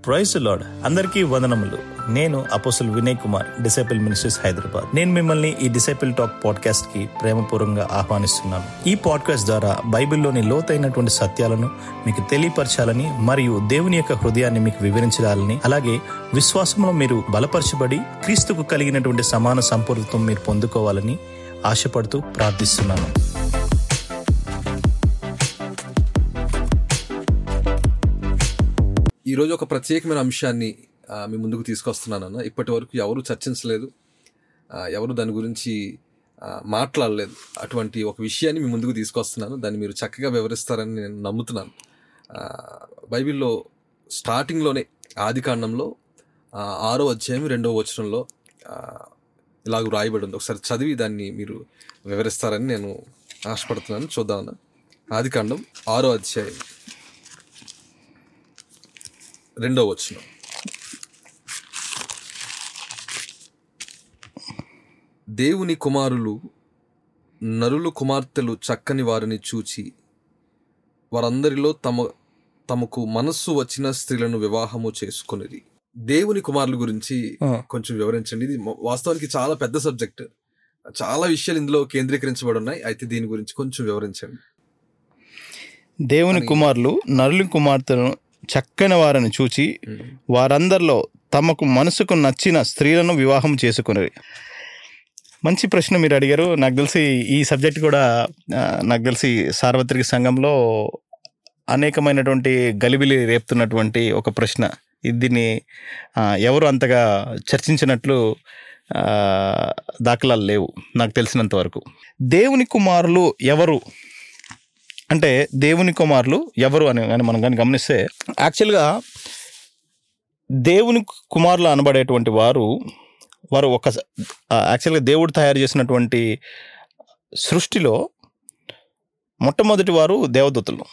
Price lord అందరికీ వందనములు నేను apostle Vinay Kumar disciple ministries Hyderabad నేను మిమ్మల్ని ఈ డిసైపుల్ టాక్ పాడ్కాస్ట్ కి ప్రేమపూర్వకంగా ఆహ్వానిస్తున్నాను ఈ పాడ్కాస్ట్ ద్వారా బైబిల్లోని లోతైనటువంటి సత్యాలను మీకు తెలియపరచాలని మరియు దేవుని యొక్క హృదయాన్ని మీకు వివరించాలని అలాగే విశ్వాసంలో మీరు బలపరచబడి క్రీస్తుకు కలిగినటువంటి సమాన సంపూర్ణత్వం మీరు పొందుకోవాలని ఆశపడుతూ ప్రార్థిస్తున్నాను ఈరోజు ఒక ప్రత్యేకమైన అంశాన్ని ఆ, మీ ముందుకు తీసుకొస్తున్నానన్న ఇప్పటి వరకు ఎవరు చర్చించలేదు ఆ, ఎవరు దాని గురించి ఆ, మాట్లాడలేదు అటువంటి ఒక విషయాన్ని మీ ముందుకు తీసుకొస్తున్నాను దాన్ని మీరు చక్కగా వివరిస్తారని నేను నమ్ముతున్నాను ఆ, బైబిల్లో స్టార్టింగ్లోనే ఆది కాండంలో ఆ, ఆరో అధ్యాయం రెండో వచనంలో ఆ, ఇలాగ రాయబడి ఉంది ఒకసారి చదివి దాన్ని మీరు వివరిస్తారని నేను ఆశపడుతున్నాను చూద్దామన్నా ఆది కాండం ఆరో అధ్యాయం రెండో వచనం దేవుని కుమారులు నరులు కుమార్తెలు చక్కని వారిని చూచి వారందరిలో తమ తమకు మనస్సు వచ్చిన స్త్రీలను వివాహము చేసుకునేది దేవుని కుమారుల గురించి కొంచెం వివరించండి ఇది మ- వాస్తవానికి చాలా పెద్ద సబ్జెక్ట్ చాలా విషయాలు ఇందులో కేంద్రీకరించబడి ఉన్నాయి అయితే దీని గురించి కొంచెం వివరించండి దేవుని కుమారులు నరుని కుమార్తెలను చక్కని వారిని చూచి వారందరిలో తమకు మనసుకు నచ్చిన స్త్రీలను వివాహం చేసుకునేది మంచి ప్రశ్న మీరు అడిగారు నాకు తెలిసి ఈ సబ్జెక్ట్ కూడా ఆ, నాకు తెలిసి సార్వత్రిక సంఘంలో అనేకమైనటువంటి గలిబిలి రేపుతున్నటువంటి ఒక ప్రశ్న ఇది దీన్ని ఆ, ఎవరు అంతగా చర్చించినట్లు ఆ, దాఖలాలు లేవు నాకు తెలిసినంత వరకు దేవుని కుమారులు ఎవరు అంటే దేవుని కుమారులు ఎవరు అని కానీ మనం కానీ గమనిస్తే యాక్చువల్గా దేవుని కుమారులు అనబడేటువంటి వారు వారు ఒక యాక్చువల్గా దేవుడు తయారు చేసినటువంటి సృష్టిలో మొట్టమొదటి వారు దేవదూతలు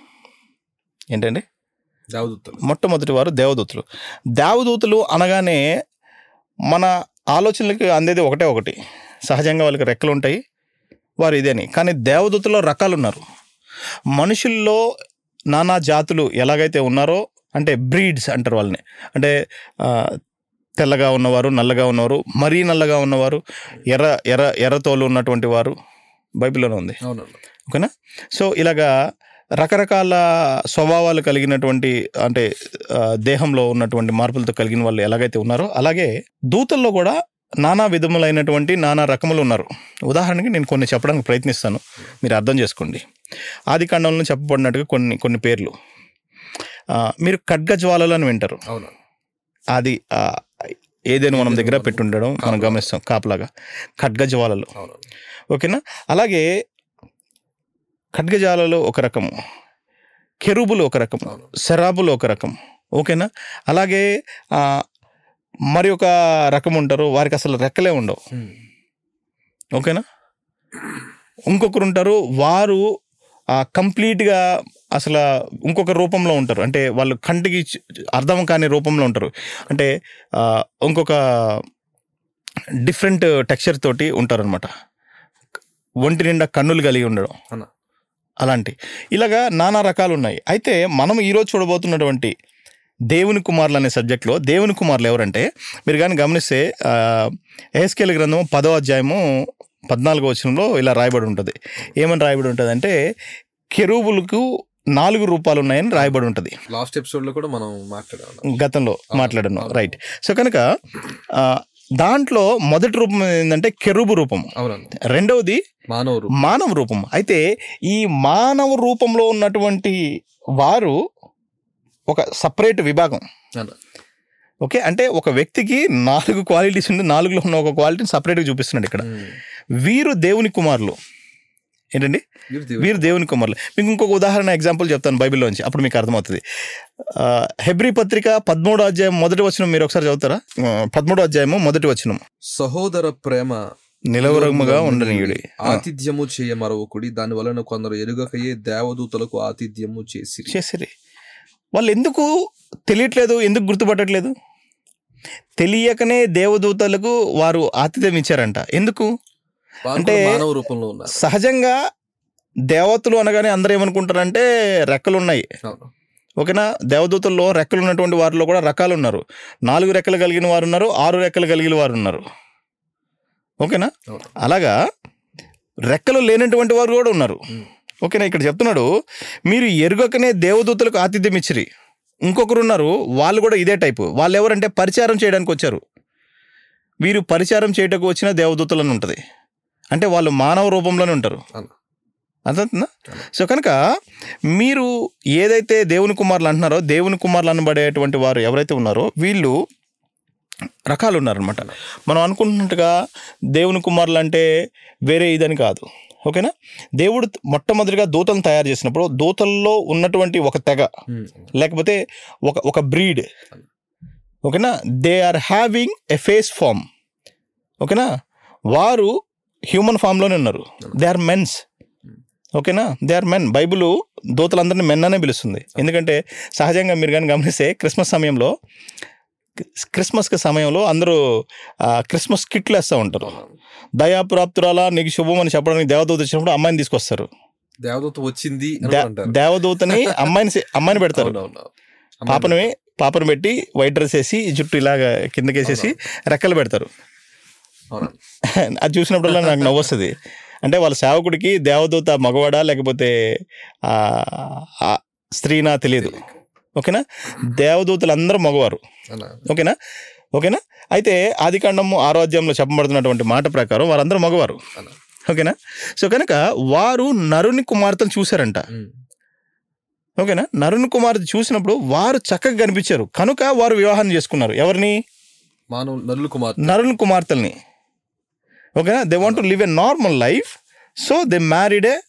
ఏంటండి దేవదూతలు మొట్టమొదటి వారు దేవదూతలు దేవదూతలు అనగానే మన ఆలోచనలకి అందేది ఒకటే ఒకటి సహజంగా వాళ్ళకి రెక్కలు ఉంటాయి వారు ఇదేని కానీ దేవదూతలో రకాలు ఉన్నారు మనుషుల్లో నానా జాతులు ఎలాగైతే ఉన్నారో అంటే బ్రీడ్స్ అంటారు వాళ్ళని అంటే ఆ, తెల్లగా ఉన్నవారు నల్లగా ఉన్నవారు మరీ నల్లగా ఉన్నవారు ఎర్ర ఎర్ర ఎర్రతోలు ఉన్నటువంటి వారు బైబిల్లోనే ఉంది అవునండి ఓకేనా సో ఇలాగా రకరకాల స్వభావాలు కలిగినటువంటి అంటే ఆ, దేహంలో ఉన్నటువంటి మార్పులతో కలిగిన వాళ్ళు ఎలాగైతే ఉన్నారో అలాగే దూతల్లో కూడా నానా విధములైనటువంటి నానా రకములు ఉన్నారు ఉదాహరణకి నేను కొన్ని చెప్పడానికి ప్రయత్నిస్తాను మీరు అర్థం చేసుకోండి ఆది కాండంలో చెప్పబడినట్టుగా కొన్ని కొన్ని పేర్లు ఆ, మీరు ఖడ్గజ్వాలలు అని వింటారు అవును అది ఆ, ఏదైనా మనం దగ్గర పెట్టుండడం మనం గమనిస్తాం కాపలాగా ఖడ్గజ్వాలలు అవును ఓకేనా అలాగే ఖడ్గజాలలో ఒక రకము కెరూబులు ఒక రకం అవును శరాబులు ఒక రకం ఓకేనా అలాగే ఆ, మరి ఒక రకం ఉంటారు వారికి అసలు రెక్కలే ఉండవు ఉమ్. ఓకేనా ఇంకొకరు ఉంటారు వారు ఆ, కంప్లీట్గా అసలు ఇంకొక రూపంలో ఉంటారు అంటే వాళ్ళు కంటికి చ- అర్థం కాని రూపంలో ఉంటారు అంటే ఆ, ఇంకొక డిఫరెంట్ టెక్స్చర్ తోటి ఉంటారనమాట ఒంటి నిండా కన్నులు కలిగి ఉండడం అన్న. అలాంటి ఇలాగా నానా రకాలు ఉన్నాయి అయితే మనం ఈరోజు చూడబోతున్నటువంటి దేవుని కుమారులు అనే సబ్జెక్ట్లో దేవుని కుమారులు ఎవరంటే మీరు కానీ గమనిస్తే ఏస్కేల్ గ్రంథం పదో అధ్యాయము పద్నాలుగో వచనంలో ఇలా రాయబడి ఉంటుంది ఏమని రాయబడి ఉంటుంది అంటే కెరూబులకు నాలుగు రూపాలు ఉన్నాయని రాయబడి ఉంటుంది లాస్ట్ ఎపిసోడ్ లో కూడా మనం మాట్లాడాము గతంలో మాట్లాడను రైట్ సో కనుక ఆ, దాంట్లో మొదటి రూపం ఏంటంటే కెరూబు రూపం అవునండి రెండవది మానవురు మానవ రూపం అయితే ఈ మానవ రూపంలో ఉన్నటువంటి వారు ఒక సపరేట్ విభాగం అన్న. ఓకే అంటే ఒక వ్యక్తికి నాలుగు క్వాలిటీస్ ఉండి నాలుగులో ఉన్న ఒక క్వాలిటీని సపరేట్గా చూపిస్తున్నాడు ఇక్కడ ఉమ్. వీరు దేవుని కుమారులు ఏంటండి వీరు దేవుడు. వీరు దేవుని కుమారులు మీకు ఇంకొక ఉదాహరణ ఎగ్జాంపుల్ చెప్తాను బైబిల్లోంచి అప్పుడు మీకు అర్థమవుతుంది ఆ, హెబ్రీ పత్రిక పదమూడో అధ్యాయం మొదటి వచనం మీరు ఒకసారి చదువుతారా ఆ, పదమూడో అధ్యాయము మొదటి వచనం సహోదర ప్రేమ నిలవరముగా ఉండనీయుడి ఆతిథ్యము చేయ మరొకడి దాని వలన కొందరు ఎరుగకయే దేవదూతలకు ఆతిథ్యము చేసి చేసిరి వాళ్ళు ఎందుకు తెలియట్లేదు ఎందుకు గుర్తుపట్టట్లేదు తెలియకనే దేవదూతలకు వారు ఆతిథ్యం ఇచ్చారంట ఎందుకు వారు అంటే- కూడా మానవ రూపంలో ఉన్నారు సహజంగా దేవతలు అనగానే అందరూ ఏమనుకుంటారంటే రెక్కలు ఉన్నాయి అవును ఓకేనా దేవదూతల్లో రెక్కలు ఉన్నటువంటి వారిలో కూడా రకాలు ఉన్నారు నాలుగు రెక్కలు కలిగిన వారు ఉన్నారు ఆరు రెక్కలు కలిగిన వారు ఉన్నారు ఓకేనా అవును. అలాగా రెక్కలు లేనటువంటి వారు కూడా ఉన్నారు ఉమ్. ఓకేనా ఇక్కడ చెప్తున్నాడు మీరు ఎరుగకనే దేవదూతలకు ఆతిథ్యం ఇచ్చిరి ఇంకొకరు ఉన్నారు వాళ్ళు కూడా ఇదే టైపు వాళ్ళు ఎవరంటే పరిచారం చేయడానికి వచ్చారు వీరు పరిచారం చేయటకు వచ్చిన దేవదూతలను ఉంటుంది అంటే వాళ్ళు మానవ రూపంలోనే ఉంటారు అవును. అర్థమవుతుందా అవును. సో కనుక మీరు ఏదైతే దేవుని కుమారులు అంటున్నారో దేవుని కుమారులు అనబడేటువంటి వారు ఎవరైతే ఉన్నారో వీళ్ళు రకాలు ఉన్నారనమాట మనం అనుకుంటున్నట్టుగా దేవుని కుమారులు అంటే వేరే ఇదని కాదు ఓకేనా దేవుడు మొట్టమొదటిగా దూతలను తయారు చేసినప్పుడు దూతల్లో ఉన్నటువంటి ఒక తెగ ఉమ్. లేకపోతే ఒక ఒక బ్రీడ్ ఓకేనా they are having a face form ఓకేనా వారు హ్యూమన్ ఫామ్లోనే ఉన్నారు దే ఆర్ మెన్స్ ఓకేనా దే ఆర్ మెన్ బైబిల్ దూతలందరినీ మెన్ అనే పిలుస్తుంది ఎందుకంటే సహజంగా మీరు కానీ గమనిస్తే క్రిస్మస్ సమయంలో క్రిస్మస్కి సమయంలో అందరూ ఆ, క్రిస్మస్ కిట్లు వేస్తూ ఉంటారు దయాప్రాప్తురాలా నీకు శుభం అని చెప్పడానికి దేవదూత వచ్చినప్పుడు అమ్మాయిని తీసుకొస్తారు దేవదూత వచ్చింది అని దే- అంటారు దేవదూతని అమ్మాయిని సే- అమ్మాయిని పెడతారు అవునవును. పాపని పాపను పెట్టి వైట్ డ్రెస్ వేసి జుట్టు ఇలాగ కిందకేసేసి రెక్కలు పెడతారు అవునా అది చూసినప్పుడల్లా నాకు నవ్వు వస్తుంది అంటే వాళ్ళ సేవకుడికి దేవదూత మగవాడా లేకపోతే ఆ, ఆ స్త్రీనా తెలియదు ఓకేనా దేవదూతలు అందరూ మగవారు అవునా ఓకేనా ఓకేనా అయితే ఆదికాండము ఆరోగ్యంలో చెప్పబడుతున్నటువంటి మాట ప్రకారం వారందరూ మగవారు అవునా ఓకేనా సో కనుక వారు నరుని కుమార్తెను చూశారంట ఉమ్. ఓకేనా నరుని కుమార్తె చూసినప్పుడు వారు చక్కగా కనిపించారు కనుక వారు వివాహం చేసుకున్నారు ఎవరిని మానవ నల్లు కుమార్ నరుని కుమార్తెల్ని ఓకేనా they want to live a normal life so they married a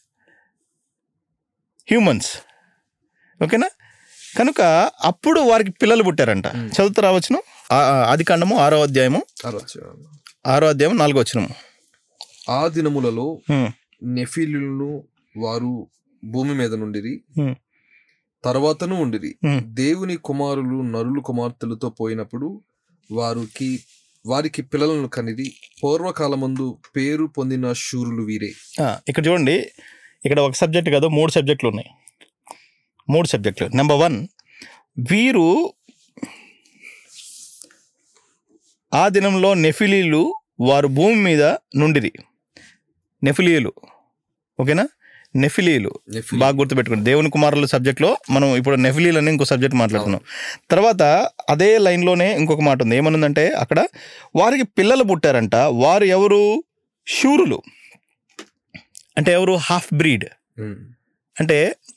humans ఓకేనా కనుక అప్పుడు వారికి పిల్లలు పుట్టారంట చదువుతూ రావచ్చును ఆది కాండము ఆరో అధ్యాయము ఆరో అధ్యాయం నాలుగో వచ్చినము ఆ దినములలో నెఫిలులను వారు భూమి మీద నుండిరి Hmm. తర్వాతను ఉండిరి Hmm. దేవుని కుమారులు నరులు కుమార్తెలతో పోయినప్పుడు వారికి వారికి పిల్లలను కనిరి పూర్వకాలమందు పేరు పొందిన శూరులు వీరే ఇక్కడ చూడండి ఇక్కడ ఒక సబ్జెక్ట్ కాదు మూడు సబ్జెక్టులు ఉన్నాయి మూడు సబ్జెక్టులు నెంబర్ వన్ వీరు ఆ దినంలో నెఫిలీలు వారు భూమి మీద నుండిరి నెఫిలీలు ఓకేనా నెఫిలీలు నెఫిలి బాగా గుర్తుపెట్టుకోండి దేవుని కుమారుల సబ్జెక్ట్లో మనం ఇప్పుడు నెఫిలీలు అని ఇంకో సబ్జెక్ట్ మాట్లాడుతున్నాం తర్వాత అదే లైన్లోనే ఇంకొక మాట ఉంది ఏమనుందంటే అక్కడ వారికి పిల్లలు పుట్టారంట వారు ఎవరు శూరులు అంటే ఎవరు హాఫ్ బ్రీడ్ ఉమ్. అంటే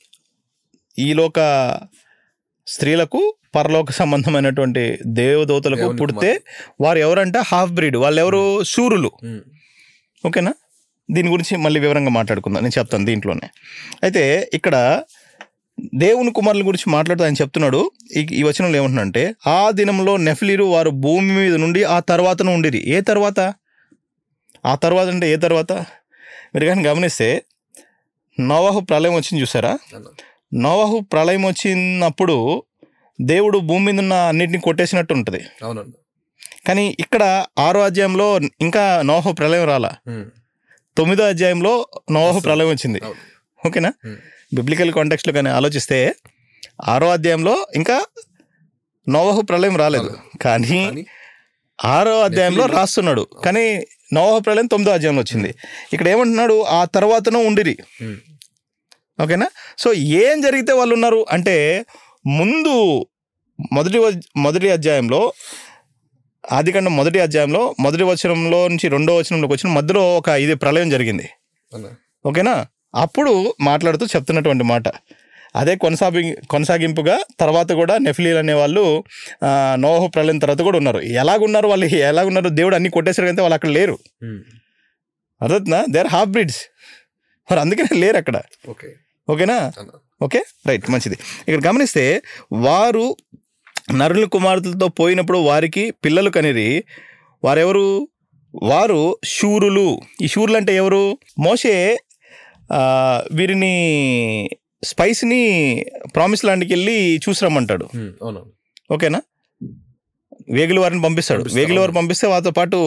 ఈలోక స్త్రీలకు పరలోక సంబంధమైనటువంటి దేవదూతలకు దేవుని పుడితే వారు ఎవరంటే హాఫ్ బ్రీడ్ వాళ్ళు ఎవరు శూరులు ఉమ్. ఓకేనా దీని గురించి మళ్ళీ వివరంగా మాట్లాడుకుందాం నేను చెప్తాను దీంట్లోనే అయితే ఇక్కడ దేవుని కుమారుల గురించి మాట్లాడుతూ ఆయన చెప్తున్నాడు ఈ ఈ వచనంలో ఏమంటున్నాడంటే ఆ దినంలో నెఫ్లీరు వారు భూమి మీద నుండి ఆ తర్వాతను ఉండిరి ఏ తర్వాత ఆ తర్వాత అంటే ఏ తర్వాత మీరు కానీ గమనిస్తే నోవాహు ప్రళయం వచ్చింది చూసారా అన్న. నోవాహు ప్రళయం వచ్చినప్పుడు దేవుడు భూమి మీద ఉన్న అన్నిటిని కొట్టేసినట్టు ఉంటుంది అవునండి కానీ ఇక్కడ ఆరో అధ్యాయంలో ఇంకా నోవాహు ప్రళయం రాలా ఉమ్. తొమ్మిదో అధ్యాయంలో నోవాహు ప్రళయం వచ్చింది అవును. ఓకేనా ఉమ్. బిబ్లికల్ కాంటెక్స్లో కానీ ఆలోచిస్తే ఆరో అధ్యాయంలో ఇంకా నోవాహు ప్రళయం రాలేదు కానీ కానీ ఆరో అధ్యాయంలో రాస్తున్నాడు కానీ నోవాహు ప్రళయం తొమ్మిదో అధ్యాయంలో వచ్చింది ఇక్కడ ఏమంటున్నాడు ఆ తర్వాతనూ ఉండిరి ఉమ్. ఓకేనా సో ఏం జరిగితే వాళ్ళు ఉన్నారు అంటే ముందు మొదటి వ- మొదటి అధ్యాయంలో ఆదికాండం మొదటి అధ్యాయంలో మొదటి వచనంలో నుంచి రెండో వచనంలోకి వచ్చిన మధ్యలో ఒక ఇది ప్రళయం జరిగింది అన్న. ఓకేనా అప్పుడు మాట్లాడుతూ చెప్తున్నటువంటి మాట అదే కొనసాగి కొనసాగింపుగా తర్వాత కూడా నెఫిలీలు అనే వాళ్ళు ఆ, నోహు ప్రళయం తర్వాత కూడా ఉన్నారు ఎలాగున్నారు వాళ్ళు ఎలాగున్నారు దేవుడు అన్ని కొట్టేశారు అయితే వాళ్ళు అక్కడ లేరు ఉమ్. అర్థవుతుందా దే ఆర్ హాఫ్ బ్రిడ్స్ మరి అందుకనే లేరు అక్కడ ఓకే ఓకేనా అన్న. ఓకే రైట్ మంచిది ఇక్కడ గమనిస్తే వారు నరుల కుమార్తెలతో పోయినప్పుడు వారికి పిల్లలు కనిరి వారెవరు వారు శూరులు ఈ శూరులు అంటే ఎవరు మోషే ఆ, వీరిని స్పైస్ని ప్రామిస్ ల్యాండ్కి వెళ్ళి చూసిరమ్మంటాడు ఉమ్. అవునవును ఓకేనా వేగుల వారిని పంపిస్తాడు పంపిస్తాడు. వేగుల వారు పంపిస్తే వారితో పాటు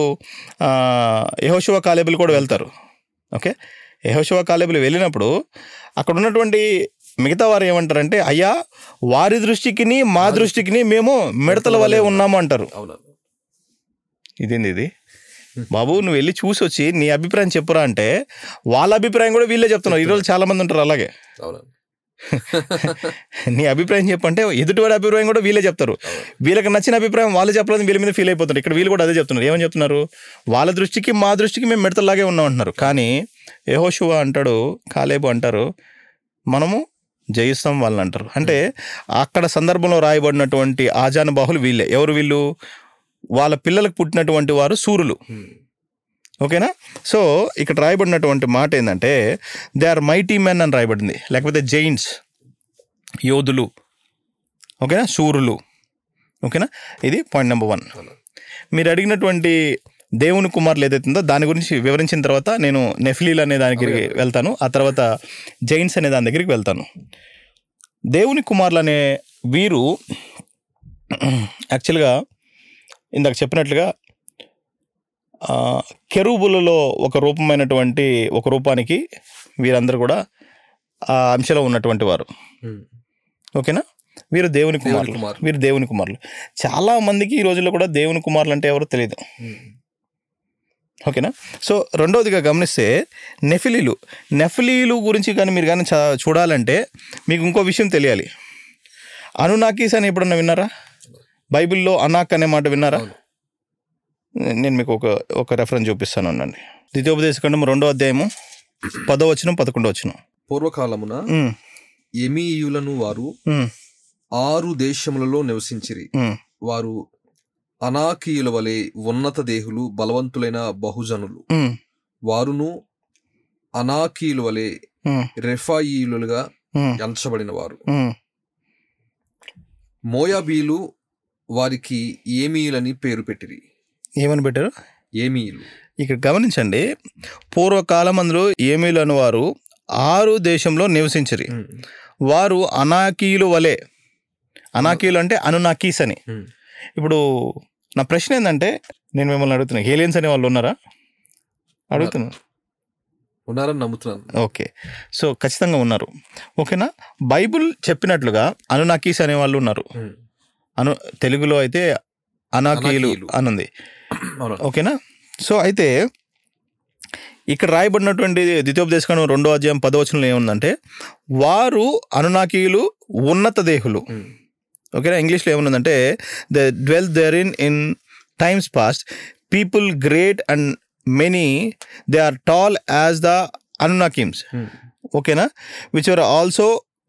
యహోశివ కాలేబులు కూడా వెళ్తారు ఓకే యహోశివ కాలేబులు వెళ్ళినప్పుడు అక్కడ ఉన్నటువంటి మిగతా వారు ఏమంటారంటే అయ్యా వారి దృష్టికిని మా దృష్టికిని మేము మిడతల వలె ఉన్నాము అంటారు అవునన్నా ఇదేంది ఇది బాబు నువ్వు వెళ్ళి చూసి వచ్చి నీ అభిప్రాయం చెప్పురా అంటే వాళ్ళ అభిప్రాయం కూడా వీళ్ళే చెప్తున్నారు ఈరోజు చాలా మంది ఉంటారు అలాగే అవునన్నా నీ అభిప్రాయం చెప్పంటే ఎదుటివాడి అభిప్రాయం కూడా వీళ్ళే చెప్తారు వీళ్ళకి నచ్చిన అభిప్రాయం వాళ్ళు చెప్పలేదు వీళ్ళ మీద ఫీల్ అయిపోతారు ఇక్కడ వీళ్ళు కూడా అదే చెప్తున్నారు ఏమని చెప్తున్నారు వాళ్ళ దృష్టికి మా దృష్టికి మేము మిడతలాగే ఉన్నాం అంటున్నారు కానీ యెహోషువ అంటాడు కాలేబు అంటారు మనము జయిస్తాం వాళ్ళని అంటారు అంటే అక్కడ సందర్భంలో రాయబడినటువంటి ఆజానుబాహులు వీళ్ళే ఎవరు వీళ్ళు వాళ్ళ పిల్లలకు పుట్టినటువంటి వారు సూర్యులు ఉమ్. ఓకేనా సో ఇక్కడ రాయబడినటువంటి మాట ఏంటంటే దే ఆర్ మైటీ మెన్ అని రాయబడింది లేకపోతే జైంట్స్ యోధులు ఓకేనా సూరులు ఓకేనా ఇది పాయింట్ నెంబర్ వన్ మీరు అడిగినటువంటి దేవుని కుమారులు ఏదైతే ఉందో దాని గురించి వివరించిన తర్వాత నేను నెఫ్లీల్ అనే దాని దగ్గరికి వెళ్తాను ఆ తర్వాత జైంట్స్ అనే దాని దగ్గరికి వెళ్తాను దేవుని కుమారులు అనే వీరు యాక్చువల్గా ఇందాక చెప్పినట్లుగా ఆ, కెరూబులలో ఒక రూపమైనటువంటి ఒక రూపానికి వీరందరూ కూడా ఆ అంశలో ఉన్నటువంటి వారు ఉమ్. ఓకేనా వీరు దేవుని కుమారులు కుమారులు. వీరు దేవుని కుమారులు చాలా మందికి ఈ రోజుల్లో కూడా దేవుని కుమారులు అంటే ఎవరో తెలియదు ఉమ్. ఓకేనా సో రెండవదిగా గమనిస్తే నెఫిలీలు నెఫిలీలు గురించి కానీ మీరు కానీ చ- చూడాలంటే మీకు ఇంకో విషయం తెలియాలి అనునాకీస్ అని ఎప్పుడన్నా విన్నారా బైబిల్లో అనాక్ అనే మాట విన్నారా అవును. నేను మీకు ఒక ఒక రెఫరెన్స్ చూపిస్తాను ఉండండి ద్వితీయోపదేశకాండం రెండో అధ్యాయము పదో వచ్చిన పదకొండో వచ్చిన పూర్వకాలమున ఎమీయులను వారు ఆరు దేశములలో నివసించిరి వారు అనాకీయుల వలె ఉన్నత దేహులు బలవంతులైన బహుజనులు వారును అనాకీయుల వలె రెఫాయిలుగా ఎంచబడిన వారు మోయాబీలు వారికి ఏమీయులని పేరు పెట్టిరి ఏమని పెట్టారు ఏమీయులు ఇక్కడ గమనించండి పూర్వకాలం అందులో ఏమీలు అని వారు ఆరు దేశంలో నివసించరి ఉమ్. వారు అనాకీయులు వలె అనాకీయులు అంటే అనునాకీస్ అని ఉమ్. ఇప్పుడు నా ప్రశ్న ఏంటంటే నేను మిమ్మల్ని అడుగుతున్నా హేలియన్స్ అనే వాళ్ళు ఉన్నారా అడుగుతున్నా ఉన్నారని నమ్ముతున్నాను ఓకే సో ఖచ్చితంగా ఉన్నారు ఓకేనా బైబుల్ చెప్పినట్లుగా అనునాకీస్ అనే వాళ్ళు ఉన్నారు ఉమ్. అను తెలుగులో అయితే అనాకీయులు అనాకీయులు. అనుంది అవునా ఓకేనా సో అయితే ఇక్కడ రాయబడినటువంటి ద్వితీయోపదేశకం రెండో అధ్యాయం పదవచనంలో ఏముందంటే వారు అనునాకీయులు ఉన్నత దేహులు ఉమ్. ఓకేనా ఇంగ్లీష్లో ఏముందంటే the dwell there in in times past people great and many they are tall as the Anunakims um. ఓకేనా which are also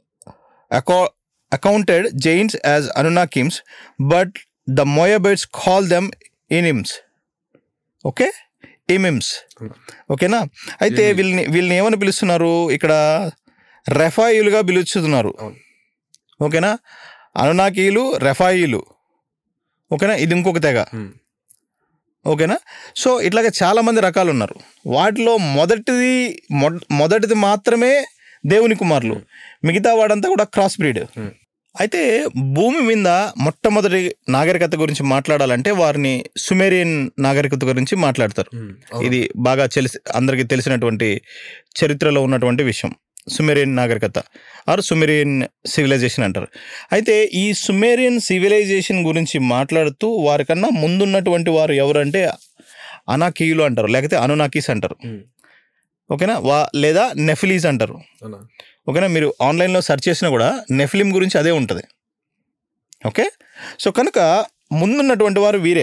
accounted giants as Anunakims but the Moabites call them Emims okay Emims ఓకేనా అయితే Imims. వీళ్ళని వీళ్ళని ఏమని పిలుస్తున్నారు ఇక్కడ రెఫాయిలుగా పిలుస్తున్నారు అవును. ఓకేనా అనునాకీయులు రెఫాయిలు ఓకేనా ఇది ఇంకొక తెగ ఉమ్. ఓకేనా సో ఇట్లాగే చాలా మంది రకాలు ఉన్నారు వాటిలో మొదటిది మొద- మొదటిది మాత్రమే దేవుని కుమారులు మిగతా వాడంతా కూడా క్రాస్ బ్రీడ్ Hmm. అయితే భూమి మీద మొట్టమొదటి నాగరికత గురించి మాట్లాడాలంటే వారిని సుమేరియన్ నాగరికత గురించి మాట్లాడతారు ఉమ్. అవును. ఇది బాగా తెలిసి అందరికీ తెలిసినటువంటి చరిత్రలో ఉన్నటువంటి విషయం సుమేరియన్ నాగరికత ఆర్ సుమేరియన్ సివిలైజేషన్ అంటారు అయితే ఈ సుమేరియన్ సివిలైజేషన్ గురించి మాట్లాడుతూ వారికన్నా ముందున్నటువంటి వారు ఎవరంటే అనాకీయులు అంటారు లేకపోతే అనునాకీస్ అంటారు ఉమ్. ఓకేనా వా లేదా నెఫిలీస్ అంటారు అవునా ఓకేనా మీరు ఆన్లైన్లో సెర్చ్ చేసినా కూడా నెఫిలిం గురించి అదే ఉంటుంది ఓకే సో కనుక ముందున్నటువంటి వారు వీరే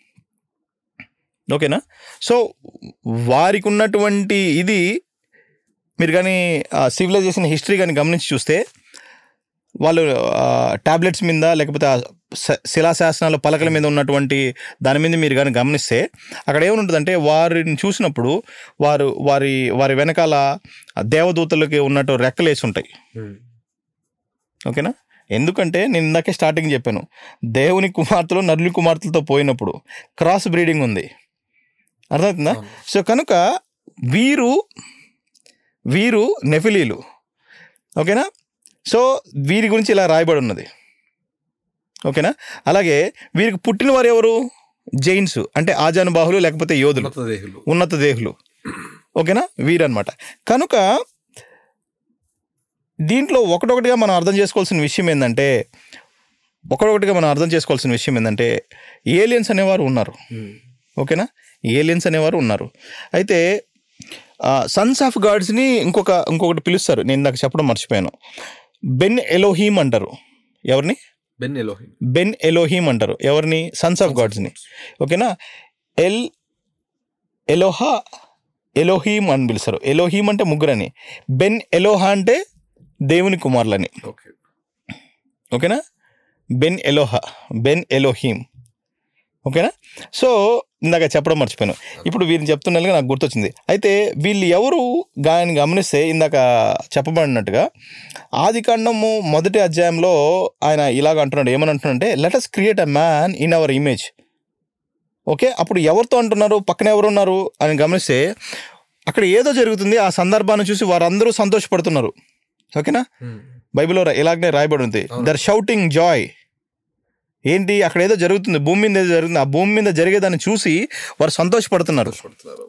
ఓకేనా సో వారికి ఉన్నటువంటి ఇది మీరు కానీ సివిలైజేషన్ హిస్టరీ కానీ గమనించి చూస్తే వాళ్ళు టాబ్లెట్స్ మీద లేకపోతే ఆ శ- శిలాశాసనాల పలకల మీద ఉన్నటువంటి దాని మీద మీరు కానీ గమనిస్తే అక్కడ ఏముంటుందంటే వారిని చూసినప్పుడు వారు వారి వారి వెనకాల దేవదూతలకి ఉన్నట్టు రెక్కలేసి ఉంటాయి ఉమ్. ఓకేనా ఎందుకంటే నేను ఇందాకే స్టార్టింగ్ చెప్పాను దేవుని కుమార్తెలు నరుని కుమార్తెలతో పోయినప్పుడు క్రాస్ బ్రీడింగ్ ఉంది అర్థమవుతుందా అవును. సో కనుక వీరు వీరు నెఫిలీలు ఓకేనా సో వీరి గురించి ఇలా రాయబడి ఉన్నది ఓకేనా అలాగే వీరికి పుట్టిన వారు ఎవరు జైన్స్ అంటే ఆజానుబాహులు లేకపోతే యోధులు ఉన్నత దేహులు ఉన్నత దేహులు ఓకేనా వీరన్నమాట కనుక దీంట్లో ఒకటొకటిగా మనం అర్థం చేసుకోవాల్సిన విషయం ఏంటంటే ఒకటొకటిగా మనం అర్థం చేసుకోవాల్సిన విషయం ఏంటంటే ఏలియన్స్ అనేవారు ఉన్నారు ఉమ్, ఓకేనా ఏలియన్స్ అనేవారు ఉన్నారు అయితే సన్స్ ఆఫ్ గాడ్స్ని ఇంకొక ఇంకొకటి పిలుస్తారు నేను నాకు చెప్పడం మర్చిపోయాను బెన్ ఎలోహీమ్ అంటారు ఎవరిని బెన్ ఎలోహిం బెన్ ఎలోహీమ్ అంటారు ఎవరిని సన్స్ ఆఫ్ గాడ్స్ని ఓకేనా ఎల్ ఎలోహా ఎలోహీమ్ అని పిలుస్తారు ఎలోహీమ్ అంటే ముగ్గురని బెన్ ఎలోహా అంటే దేవుని కుమారులని ఓకే ఓకేనా బెన్ ఎలోహా బెన్ ఎలోహీమ్ ఓకేనా సో ఇందాక చెప్పడం మర్చిపోయాను ఇప్పుడు వీరిని చెప్తున్నట్టుగా నాకు గుర్తొచ్చింది అయితే వీళ్ళు ఎవరు గాయని గమనిస్తే ఇందాక చెప్పబడినట్టుగా ఆది కాండము మొదటి అధ్యాయంలో ఆయన ఇలాగ అంటున్నాడు ఏమని అంటున్నాడంటే let us create a man in our image okay అప్పుడు ఎవరితో అంటున్నారు పక్కన ఎవరు ఉన్నారు అని గమనిస్తే అక్కడ ఏదో జరుగుతుంది ఆ సందర్భాన్ని చూసి వారందరూ సంతోషపడుతున్నారు ఓకేనా ఉమ్, బైబిల్లో రా- ఇలాగనే రాయబడి ఉంది అవును. దర్ షౌటింగ్ జాయ్ ఏంటి అక్కడ ఏదో జరుగుతుంది భూమి మీద ఏదో జరుగుతుంది ఆ భూమి మీద జరిగేదాన్ని చూసి వారు సంతోషపడుతున్నారు సంతోషపడుతున్నారు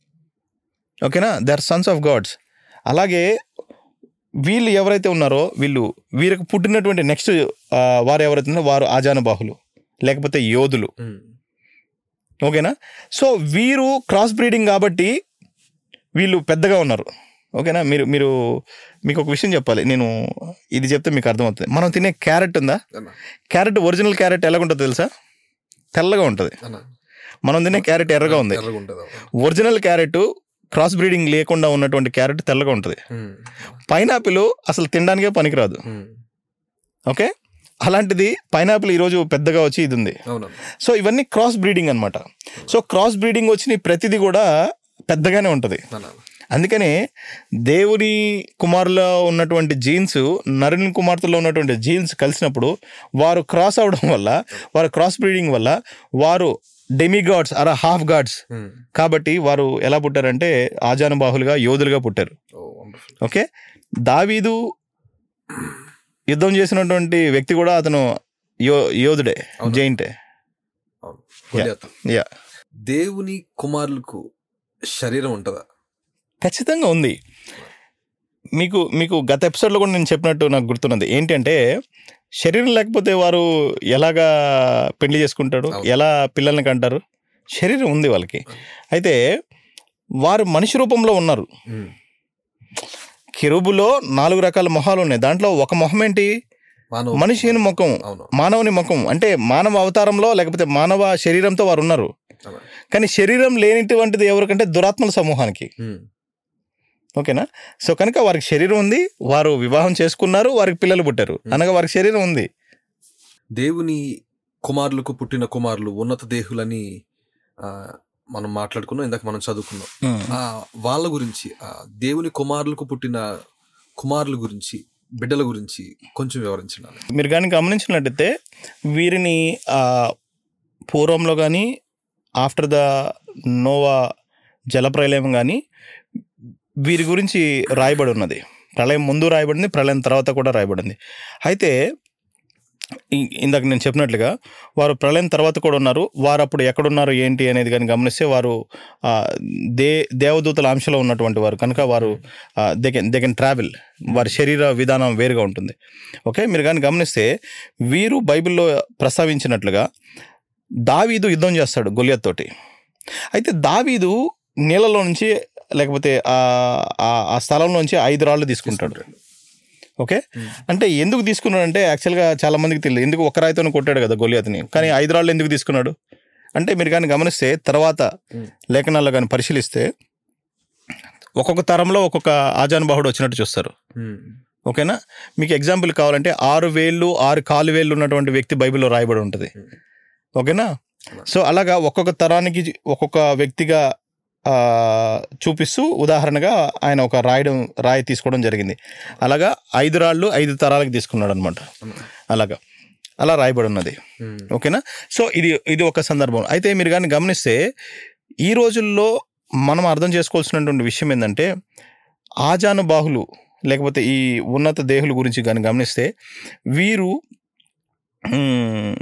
ఓకేనా they are sons of gods అలాగే వీళ్ళు ఎవరైతే ఉన్నారో వీళ్ళు వీరికి పుట్టినటువంటి నెక్స్ట్ వారు ఎవరైతే ఉన్నారో వారు ఆజానుబాహులు లేకపోతే యోధులు ఉమ్, ఓకేనా సో వీరు క్రాస్ బ్రీడింగ్ కాబట్టి వీళ్ళు పెద్దగా ఉన్నారు ఓకేనా మీరు మీరు మీకు ఒక విషయం చెప్పాలి నేను ఇది చెప్తే మీకు అర్థమవుతుంది మనం తినే క్యారెట్ ఉందా అన్న క్యారెట్ ఒరిజినల్ క్యారెట్ ఎలాగుంటుందో తెలుసా తెల్లగా ఉంటుంది అన్న మనం తినే క్యారెట్ ఎర్రగా ఉంది ఎర్రగా ఉంటుంది అవును. ఒరిజినల్ క్యారెట్ క్రాస్ బ్రీడింగ్ లేకుండా ఉన్నటువంటి క్యారెట్ తెల్లగా ఉంటుంది ఉమ్, పైనాపిల్ అసలు తినడానికే పనికిరాదు ఉమ్, ఓకే అలాంటిది పైనాపిల్ ఈరోజు పెద్దగా వచ్చి ఇది ఉంది అవునన్న సో ఇవన్నీ క్రాస్ బ్రీడింగ్ అన్నమాట సో క్రాస్ బ్రీడింగ్ వచ్చిన ప్రతిదీ కూడా పెద్దగానే ఉంటుంది అన్న అందుకనే దేవుని కుమారులో ఉన్నటువంటి జీన్స్ నరుని కుమార్తెలో ఉన్నటువంటి జీన్స్ కలిసినప్పుడు వారు క్రాస్ అవడం వల్ల వారు క్రాస్ బ్రీడింగ్ వల్ల వారు డెమి గాడ్స్ అర హాఫ్ గాడ్స్ ఉమ్, కాబట్టి వారు ఎలా పుట్టారంటే ఆజానుబాహులుగా యోధులుగా పుట్టారు ఓ వండర్ఫుల్ ఓకే దావీదు యుద్ధం చేసినటువంటి వ్యక్తి కూడా అతను యో యోధుడే అవును. జైంటే అవును గొలియాతు. యా దేవుని కుమారులకు శరీరం ఉంటుందా ఖచ్చితంగా ఉంది మీకు మీకు గత ఎపిసోడ్లో కూడా నేను చెప్పినట్టు నాకు గుర్తున్నది ఏంటంటే శరీరం లేకపోతే వారు ఎలాగా పెళ్లి చేసుకుంటాడు అవును. ఎలా పిల్లల్ని కంటారు శరీరం ఉంది వాళ్ళకి అయితే వారు మనిషి రూపంలో ఉన్నారు ఉమ్, కిరుబులో నాలుగు రకాల మొహాలు ఉన్నాయి దాంట్లో ఒక మొహం ఏంటి మానవ మనిషిని ముఖం అవును మానవుని ముఖం అంటే మానవ అవతారంలో లేకపోతే మానవ శరీరంతో వారు ఉన్నారు అన్న. కానీ శరీరం లేనిటువంటిది ఎవరికంటే దురాత్మల సమూహానికి ఉమ్, ఓకేనా సో కనుక వారికి శరీరం ఉంది వారు వివాహం చేసుకున్నారు వారికి పిల్లలు పుట్టారు అనగా వారికి శరీరం ఉంది దేవుని కుమారులకు పుట్టిన కుమారులు ఉన్నత దేహులని ఆ, మనం మాట్లాడుకున్నాం ఇందాక మనం చదువుకున్నాం ఆ వాళ్ళ గురించి ఆ దేవుని కుమారులకు పుట్టిన కుమారుల గురించి బిడ్డల గురించి కొంచెం వివరించండి మీరు కానీ గమనించినట్టయితే వీరిని ఆ, పూర్వంలో కానీ ఆఫ్టర్ ద నోవా జలప్రలయం కానీ వీరి గురించి రాయబడి ఉన్నది ప్రళయం ముందు రాయబడింది ప్రళయం తర్వాత కూడా రాయబడింది అయితే ఇ- ఇందాక నేను చెప్పినట్లుగా వారు ప్రళయం తర్వాత కూడా ఉన్నారు వారు అప్పుడు ఎక్కడున్నారు ఏంటి అనేది కానీ గమనిస్తే వారు ఆ, దే దేవదూతల అంశలో ఉన్నటువంటి వారు కనుక వారు they can they can travel వారి శరీర విధానం వేరుగా ఉంటుంది ఓకే మీరు కానీ గమనిస్తే వీరు బైబిల్లో ప్రస్తావించినట్లుగా దావీదు యుద్ధం చేస్తాడు గొలియత్ తోటి అయితే దావీదు నీళ్ళలో నుంచి లేకపోతే ఆ- ఆ- ఆ స్థలంలో నుంచి ఐదు రాళ్ళు తీసుకుంటాడు ఓకే అంటే ఎందుకు తీసుకున్నాడు అంటే యాక్చువల్గా చాలా మందికి తెలియదు ఎందుకు ఒక రాయితోనే కొట్టాడు కదా గొలియాత్ని కానీ ఐదు రాళ్ళు ఎందుకు తీసుకున్నాడు అంటే మీరు కానీ గమనిస్తే తర్వాత Hmm. లేఖనాల్లో కానీ పరిశీలిస్తే ఒక్కొక్క తరంలో ఒక్కొక్క ఆజానుబాహుడు వచ్చినట్టు చూస్తారు ఉమ్, ఓకేనా మీకు ఎగ్జాంపుల్ కావాలంటే ఆరు వేళ్ళు ఆరు కాలు వేళ్ళు ఉన్నటువంటి వ్యక్తి బైబిల్లో రాయబడి ఉంటుంది ఓకేనా సో అలాగా ఒక్కొక్క తరానికి ఒక్కొక్క వ్యక్తిగా ఆ, చూపిస్తూ ఉదాహరణగా ఆయన ఒక రాయడం రాయి తీసుకోవడం జరిగింది అలాగా ఐదు రాళ్ళు ఐదు తరాలకు తీసుకున్నాడు అనమాట అలాగా అలా రాయబడి ఉన్నది ఉమ్, ఓకేనా సో ఇది ఇది ఒక సందర్భం అయితే మీరు కానీ గమనిస్తే ఈ రోజుల్లో మనం అర్థం చేసుకోవాల్సినటువంటి విషయం ఏంటంటే ఆజానుబాహులు లేకపోతే ఈ ఉన్నత దేహుల గురించి కానీ గమనిస్తే వీరు మ్,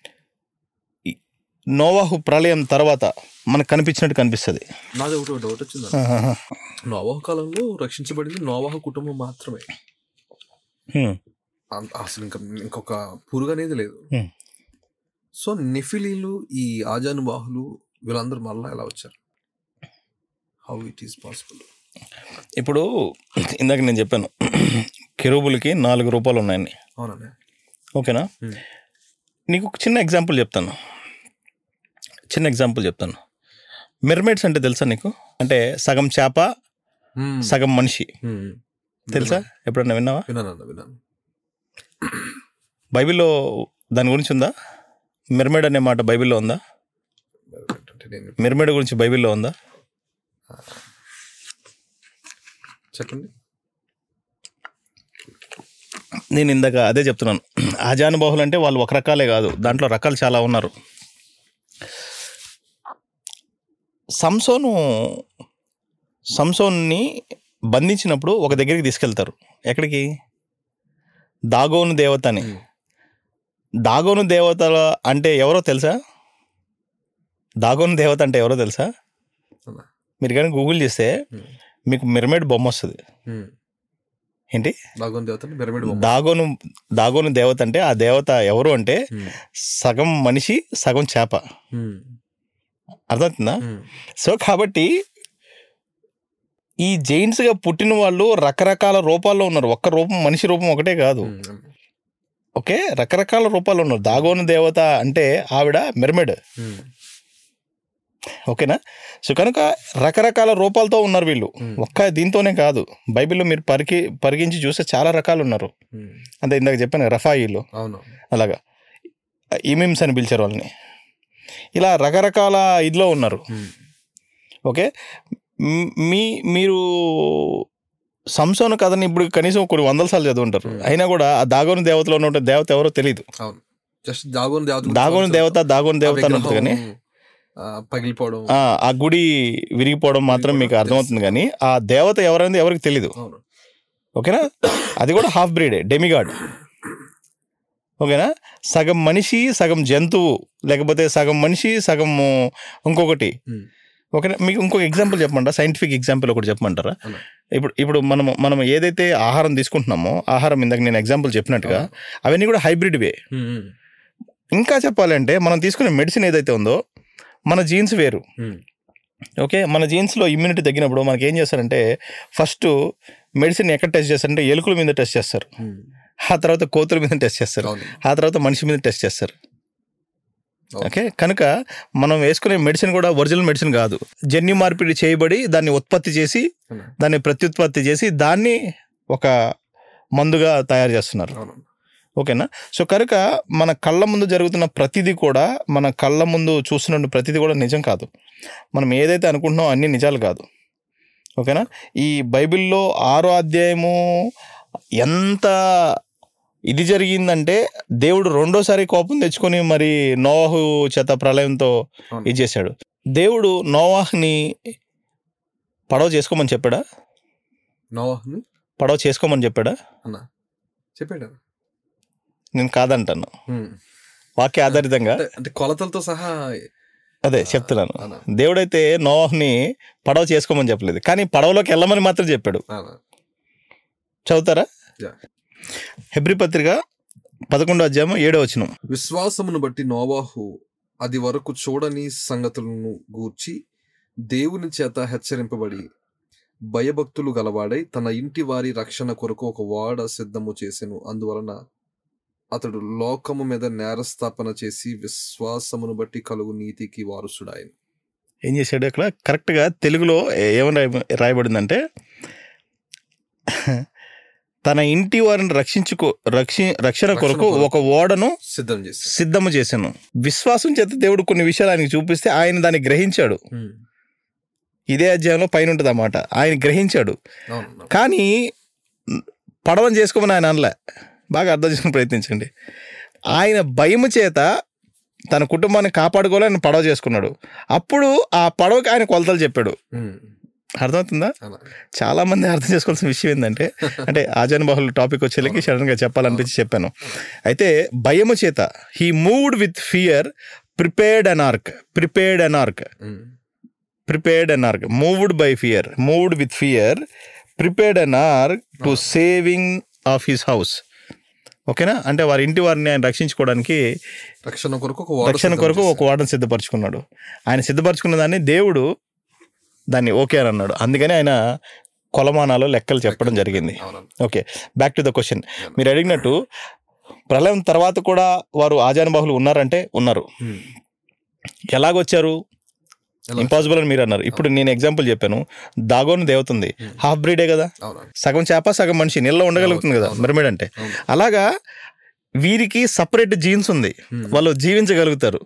ఈ నోవాహు ప్రళయం తర్వాత మనకు కనిపించినట్టు కనిపిస్తుంది నాది ఒకటి డౌట్ వచ్చింది నోవాహు కాలంలో రక్షించబడింది నోవాహు కుటుంబం మాత్రమే హ్మ్. అం- అసలు ఇంకా ఇంకొక పురుగు అనేది లేదు Hmm. సో నెఫిలీలు ఈ ఆజానుబాహులు వీళ్ళందరూ మళ్ళా ఎలా వచ్చారు హౌ ఇట్ ఈస్ పాసిబుల్ ఇప్పుడు ఇందాక నేను చెప్పాను కెరూబులకి నాలుగు రూపాయలు ఉన్నాయని అవునండి ఓకేనా Hmm. నీకు ఒక చిన్న ఎగ్జాంపుల్ చెప్తాను చిన్న ఎగ్జాంపుల్ చెప్తాను మెర్మేడ్స్ అంటే తెలుసా నీకు అంటే సగం చేప సగం మనిషి తెలుసా ఎప్పుడన్నా విన్నావా విన్నాను విన్నాను బైబిల్లో దాని గురించి ఉందా మెర్మేడ్ అనే మాట బైబిల్లో ఉందా అంటే నేను మెర్మేడ్ గురించి బైబిల్లో ఉందా చెప్పండి నేను ఇందాక అదే చెప్తున్నాను ఆజానుబాహులు అంటే వాళ్ళు ఒక రకాలే కాదు దాంట్లో రకాలు చాలా ఉన్నారు సంసోను సంసోన్ని బంధించినప్పుడు ఒక దగ్గరికి తీసుకెళ్తారు ఎక్కడికి దాగోను దేవత అని Hmm. దాగోను దేవత అంటే ఎవరో తెలుసా దాగోను దేవత అంటే ఎవరో తెలుసా అవునా? మీరు కానీ గూగుల్ చేస్తే Hmm. మీకు మిరమేడ్ బొమ్మ వస్తుంది Hmm. ఏంటి దాగోన్ దేవత పిరమిడ్ బొమ్మ దాగోను దాగోను దేవత అంటే ఆ దేవత ఎవరు అంటే Hmm. సగం మనిషి సగం చేప Hmm. అర్థమవుతుందా Hmm. సో కాబట్టి ఈ జైన్స్ గా పుట్టిన వాళ్ళు రకరకాల రూపాల్లో ఉన్నారు ఒక్క రూపం మనిషి రూపం ఒకటే కాదు Hmm. ఓకే రకరకాల రూపాల్లో ఉన్నారు దాగోను దేవత అంటే ఆవిడ మిరమిడ్ Hmm. ఓకేనా సో కనుక రకరకాల రూపాలతో ఉన్నారు వీళ్ళు Hmm. ఒక్క దీంతోనే కాదు బైబిల్లో మీరు పరికి పరిగించి చూస్తే చాలా రకాలు ఉన్నారు Hmm. అంటే ఇందాక చెప్పాను కదా, రఫాయిలు అవును అలాగా ఇమిమ్స్ అని పిలిచారు వాళ్ళని ఇలా రకరకాల ఇదిలో ఉన్నారు Hmm. ఓకే మ్- మీ మీరు సంసోను కథని ఇప్పుడు కనీసం కొన్ని వందల సార్లు చదువుంటారు Hmm. అయినా కూడా ఆ దాగోని దేవతలో ఉన్న దేవత ఎవరో తెలియదు అవును జస్ట్ దాగోన్ దేవత దాగోని దేవత దాగోని దేవత అని ఉంటుంది కానీ ఆ, పగిలిపోవడం ఆ, ఆ గుడి విరిగిపోవడం మాత్రం మీకు అర్థమవుతుంది కానీ ఆ దేవత ఎవరైంది ఎవరికి తెలియదు అవును ఓకేనా అది కూడా హాఫ్ బ్రీడే డెమిగాడ్ ఓకేనా సగం మనిషి సగం జంతువు లేకపోతే సగం మనిషి సగం ఇంకొకటి Hmm. ఓకేనా మీకు ఇంకొక ఎగ్జాంపుల్ చెప్పమంటారా సైంటిఫిక్ ఎగ్జాంపుల్ ఒకటి చెప్పమంటారా అవును. ఇప్పుడు ఇప్పుడు మనం మనం ఏదైతే ఆహారం తీసుకుంటున్నామో ఆహారం ఇందాక నేను ఎగ్జాంపుల్ చెప్పినట్టుగా అవన్నీ కూడా హైబ్రిడ్ వే Hmm. Hmm. ఇంకా చెప్పాలంటే మనం తీసుకునే మెడిసిన్ ఏదైతే ఉందో మన జీన్స్ వేరు Hmm. ఓకే మన జీన్స్లో ఇమ్యూనిటీ తగ్గినప్పుడు మనకి ఏం చేస్తారంటే ఫస్ట్ మెడిసిన్ ఎక్కడ టెస్ట్ చేస్తారంటే ఎలుకల మీద టెస్ట్ చేస్తారు Hmm. ఆ తర్వాత కోతుల మీద టెస్ట్ చేస్తారు అవును ఆ తర్వాత మనిషి మీద టెస్ట్ చేస్తారు అవును. ఓకే కనుక మనం వేసుకునే మెడిసిన్ కూడా ఒరిజినల్ మెడిసిన్ కాదు జన్యు మార్పిడి చేయబడి దాన్ని ఉత్పత్తి చేసి అవును. దాన్ని ప్రత్యుత్పత్తి చేసి దాన్ని ఒక మందుగా తయారు చేస్తున్నారు అవును ఓకేనా సో కనుక మన కళ్ళ ముందు జరుగుతున్న ప్రతిదీ కూడా మన కళ్ళ ముందు చూస్తున్న ప్రతిదీ కూడా నిజం కాదు మనం ఏదైతే అనుకుంటున్నామో అన్నీ నిజాలు కాదు ఓకేనా ఈ బైబిల్లో ఆరో అధ్యాయము ఎంత ఇది జరిగిందంటే దేవుడు రెండోసారి కోపం తెచ్చుకొని మరి నోవాహు చేత ప్రళయంతో అవును. ఇది చేశాడు దేవుడు నోవాహ్ని పడవ చేసుకోమని చెప్పాడా నోవాహ్ని పడవ చేసుకోమని చెప్పాడా అన్న చెప్పాడు నేను కాదంటాను Hmm. వాక్య ఆధారితంగా అంటే- అంటే కొలతలతో సహా అదే చెప్తున్నాను అన్న దేవుడైతే నోవాహ్ని పడవ చేసుకోమని చెప్పలేదు కానీ పడవలోకి వెళ్ళమని మాత్రం చెప్పాడు అన్న చదువుతారా Yeah. హెబ్రి పత్రిక పదకొండో అధ్యాయం ఏడో వచనం విశ్వాసమును బట్టి నోవాహు అది వరకు చూడని సంగతులను గూర్చి దేవుని చేత హెచ్చరింపబడి భయభక్తులు గలవాడై తన ఇంటి వారి రక్షణ కొరకు ఒక వాడ సిద్ధము చేసెను అందువలన అతడు లోకము మీద నేరస్థాపన చేసి విశ్వాసమును బట్టి కలుగు నీతికి వారసుడాయను ఏం చేశాడు అక్కడ కరెక్ట్గా తెలుగులో ఏ- ఏమని రాయ- రాయబడిందంటే తన ఇంటి వారిని రక్షించుకో రక్షి రక్షణ కొరకు రక్షణ ఒక ఓడను సిద్ధం చేసి సిద్ధము చేశాను విశ్వాసం చేత దేవుడు కొన్ని విషయాలు ఆయనకి చూపిస్తే ఆయన దాన్ని గ్రహించాడు ఇదే అధ్యాయంలో పైన ఉంటుంది అన్నమాట ఆయన గ్రహించాడు అవును కానీ పడవని చేసుకోమని ఆయన అనలే బాగా అర్థం చేసుకుని ప్రయత్నించండి ఆయన భయము చేత తన కుటుంబాన్ని కాపాడుకోవాలని పడవ చేసుకున్నాడు అప్పుడు ఆ పడవకి ఆయన కొలతలు చెప్పాడు ఉమ్. అర్థమవుతుందా అలా. చాలా మంది అర్థం చేసుకోవాల్సిన విషయం ఏంటంటే అంటే ఆజాన్ బాహుల్ టాపిక్ వచ్చేలకి సడన్ గా చెప్పాలనిపించి చెప్పాను అయితే భయము చేత he moved with fear prepared an ark prepared an ark um. Prepared an ark moved by fear moved with fear prepared an ark to saving of his house ఓకేనా అంటే వారి ఇంటి వారిని ఆయన రక్షించుకోవడానికి రక్షణ కొరకు ఒక ఓడ రక్షణ సిద్ధం కొరకు చేశారు. ఒక వాడని సిద్ధపరచుకున్నాడు ఆయన సిద్ధపరచుకున్న దాన్ని దేవుడు దాన్ని ఓకే అని అన్నాడు అందుకని ఆయన కొలమానాలు లెక్కలు చెప్పడం జరిగింది అవునన్నా. Okay back to the question మీరు అడిగినట్టు ప్రళయం తర్వాత కూడా వారు ఆజానుబాహులు ఉన్నారంటే ఉన్నారు ఉమ్. ఎలాగొచ్చారు ఎలా? ఇంపాసిబుల్ అని మీరు అన్నారు ఇప్పుడు నేను ఎగ్జాంపుల్ చెప్పాను దాగోని దేవతుంది హాఫ్ బ్రీడే కదా అవునన్నా. సగం చేప సగం మనిషి నీళ్ళలో ఉండగలుగుతుంది కదా అవును. మిరమిడ్ అంటే అవును. అలాగా వీరికి సపరేట్ జీన్స్ ఉంది ఉమ్. వాళ్ళు జీవించగలుగుతారు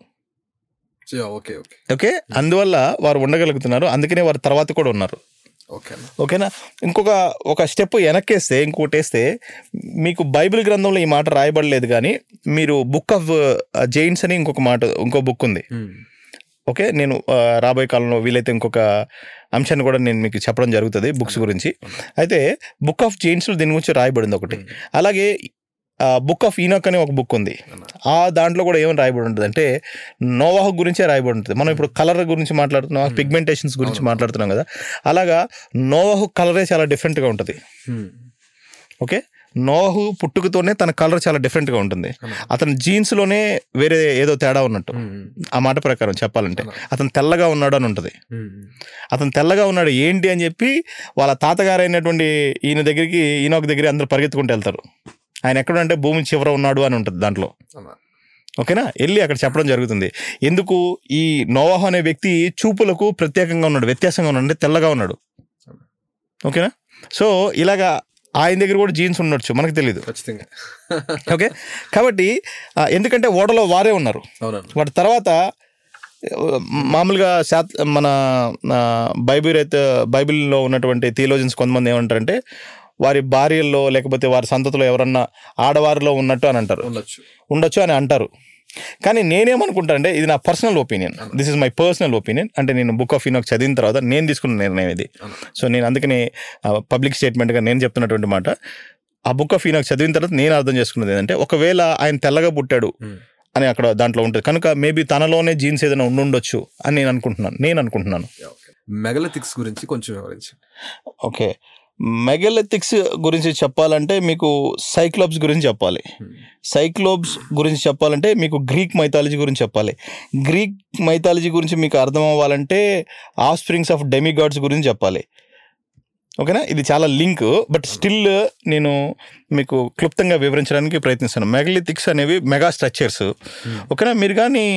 యా, ఓకే ఓకే ఓకే అందువల్ల వారు ఉండగలుగుతున్నారు అందుకనే వారు తర్వాత కూడా ఉన్నారు ఓకే అన్న ఓకేనా ఇంకొక ఒక స్టెప్ వెనక్కేస్తే ఇంకోటి వేస్తే మీకు బైబిల్ గ్రంథంలో ఈ మాట రాయబడలేదు కానీ మీరు బుక్ ఆఫ్ జైన్స్ అని ఇంకొక మాట ఇంకో బుక్ ఉంది ఉమ్. ఓకే నేను ఆ, రాబోయే కాలంలో వీలైతే ఇంకొక అంశాన్ని కూడా నేను మీకు చెప్పడం జరుగుతుంది బుక్స్ గురించి అయితే బుక్ ఆఫ్ జైన్స్లో దీని గురించి రాయబడింది ఒకటి అలాగే బుక్ ఆఫ్ ఈనాక్ అనే ఒక బుక్ ఉంది అన్న. ఆ దాంట్లో కూడా ఏమని రాయబడి ఉంటుంది అంటే నోవాహు గురించే రాయబడి ఉంటుంది మనం ఇప్పుడు కలర్ గురించి మాట్లాడుతున్నాం పిగ్మెంటేషన్స్ గురించి మాట్లాడుతున్నాం కదా అలాగా నోవాహు కలరే చాలా డిఫరెంట్గా ఉంటుంది ఉమ్. ఓకే నోవాహు పుట్టుకతోనే తన కలర్ చాలా డిఫరెంట్గా ఉంటుంది అన్న. అతని జీన్స్లోనే వేరే ఏదో తేడా ఉన్నట్టు ఉమ్. ఆ మాట ప్రకారం చెప్పాలంటే అతను తెల్లగా ఉన్నాడు అని ఉంటుంది ఉమ్. అతను తెల్లగా ఉన్నాడు ఏంటి అని చెప్పి వాళ్ళ తాతగారు అయినటువంటి ఈయన దగ్గరికి ఈయన ఒక దగ్గర అందరూ పరిగెత్తుకుంటూ వెళ్తారు ఆయన ఎక్కడంటే భూమి చివర ఉన్నాడు అని ఉంటుంది దాంట్లో అన్న. ఓకేనా వెళ్ళి అక్కడ చెప్పడం జరుగుతుంది ఎందుకు ఈ నోవాహు అనే వ్యక్తి చూపులకు ప్రత్యేకంగా ఉన్నాడు వ్యత్యాసంగా ఉన్నాడు అంటే తెల్లగా ఉన్నాడు ఓకేనా సో ఇలాగా ఆయన దగ్గర కూడా జీన్స్ ఉండొచ్చు మనకు తెలియదు ఖచ్చితంగా ఓకే కాబట్టి ఆ, ఎందుకంటే ఓడలో వారే ఉన్నారు అవునన్న వాటి తర్వాత ఆ, మామూలుగా శాత్ మన ఆ, బైబిల్ అయితే బైబిల్లో ఉన్నటువంటి థియోలజన్స్ కొంతమంది ఏమంటారంటే వారి భార్యల్లో లేకపోతే వారి సంతతిలో ఎవరన్నా ఆడవారిలో ఉన్నట్టు అని అంటారు ఉండొచ్చు ఉండొచ్చు అని అంటారు కానీ నేనేమనుకుంటానంటే ఇది నా personal opinion this is my personal opinion అంటే నేను బుక్ ఆఫ్ ఇనాక్ చదివిన తర్వాత నేను తీసుకున్న నిర్ణయం ఇది అన్న. సో నేను అందుకని పబ్లిక్ స్టేట్మెంట్గా నేను చెప్తున్నటువంటి మాట ఆ బుక్ ఆఫ్ ఇనాక్ చదివిన తర్వాత నేను అర్థం చేసుకున్నది ఏంటంటే ఒకవేళ ఆయన తెల్లగా పుట్టాడు ఉమ్. అని అక్కడ దాంట్లో ఉంటుంది కనుక మేబీ తనలోనే జీన్స్ ఏదైనా ఉండుండొచ్చు అని నేను అనుకుంటున్నాను నేను అనుకుంటున్నాను యా, ఓకే మెగలథిక్స్ గురించి కొంచెం వివరించండి ఓకే మెగలెథిక్స్ గురించి చెప్పాలంటే మీకు సైక్లోప్స్ గురించి చెప్పాలి ఉమ్. సైక్లోప్స్ గురించి చెప్పాలంటే మీకు గ్రీక్ మైథాలజీ గురించి చెప్పాలి గ్రీక్ మైథాలజీ గురించి మీకు అర్థం అవ్వాలంటే ఆఫ్ స్ప్రింగ్స్ ఆఫ్ డెమిగాడ్స్ గురించి చెప్పాలి ఓకేనా ఇది చాలా లింక్ బట్ స్టిల్ నేను మీకు క్లుప్తంగా వివరించడానికి ప్రయత్నిస్తాను మెగలిథిక్స్ అనేవి మెగా స్ట్రక్చర్స్ ఓకేనా మీరు కానీ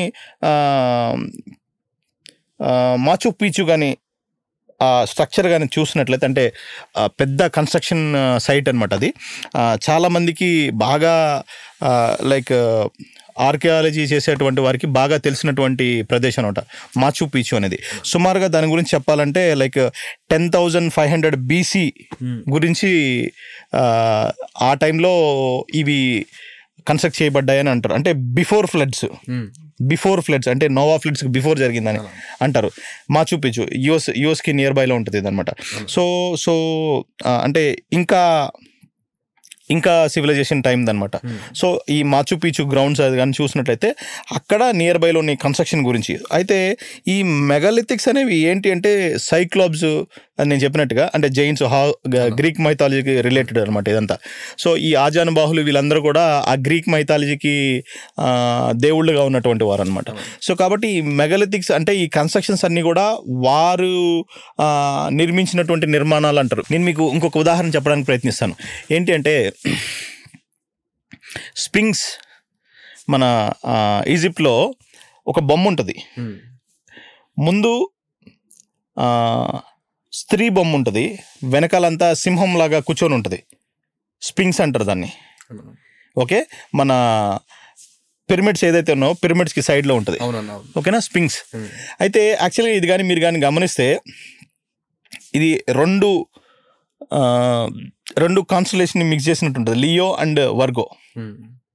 మాచు పీచు కానీ ఆ స్ట్రక్చర్ కానీ చూసినట్లయితే అంటే ఆ, పెద్ద కన్స్ట్రక్షన్ సైట్ అనమాట అది ఆ, చాలామందికి బాగా లైక్ ఆర్కియాలజీ చేసేటువంటి వారికి బాగా తెలిసినటువంటి ప్రదేశం అనమాట మాచు పీచు అనేది సుమారుగా దాని గురించి చెప్పాలంటే like ten thousand five hundred BC గురించి ఆ, ఆ టైంలో ఇవి కన్స్ట్రక్ట్ చేయబడ్డాయని అంటారు అంటే before floods um. Before floods అంటే నోవా ఫ్లడ్స్ బిఫోర్ జరిగిందని అంటారు మాచు పిచ్చు యుఎస్ యుఎస్కి నియర్ బైలో ఉంటుంది అనమాట సో సో ఆ, అంటే ఇంకా ఇంకా సివిలైజేషన్ టైం అనమాట సో ఈ మాచు పీచు గ్రౌండ్స్ అది కానీ చూసినట్లయితే అక్కడ నియర్ బైలో ఉన్న కన్స్ట్రక్షన్ గురించి అయితే ఈ మెగాలిథిక్స్ అనేవి ఏంటి అంటే సైక్లోబ్స్ అని నేను చెప్పినట్టుగా అంటే జైన్స్ హా గ్రీక్ మైథాలజీకి రిలేటెడ్ అనమాట ఇదంతా సో ఈ ఆజానుబాహులు వీళ్ళందరూ కూడా ఆ గ్రీక్ మైథాలజీకి ఆ, దేవుళ్ళుగా ఉన్నటువంటి వారు అనమాట సో కాబట్టి ఈ మెగాలిథిక్స్ అంటే ఈ కన్స్ట్రక్షన్స్ అన్నీ కూడా వారు ఆ, నిర్మించినటువంటి నిర్మాణాలు అంటారు నేను మీకు ఇంకొక ఉదాహరణ చెప్పడానికి ప్రయత్నిస్తాను ఏంటి అంటే స్పింగ్స్ మన ఆ, ఈజిప్ట్లో ఒక బొమ్మ ఉంటుంది ఉమ్. ముందు ఆ, స్త్రీ బొమ్మ ఉంటుంది వెనకాలంతా సింహంలాగా కూర్చొని ఉంటుంది స్పింగ్స్ అంటారు దాన్ని అన్న. ఓకే మన పిరమిడ్స్ ఏదైతే ఉన్నాయో పిరమిడ్స్కి సైడ్లో ఉంటుంది అవునన్న అవును ఓకేనా స్పింగ్స్ ఉమ్. అయితే యాక్చువల్గా ఇది కానీ మీరు కానీ గమనిస్తే ఇది రెండు ఆ, రెండు కాన్స్టలేషన్ మిక్స్ చేసినట్టు ఉంటుంది లియో అండ్ వర్గో ఉమ్.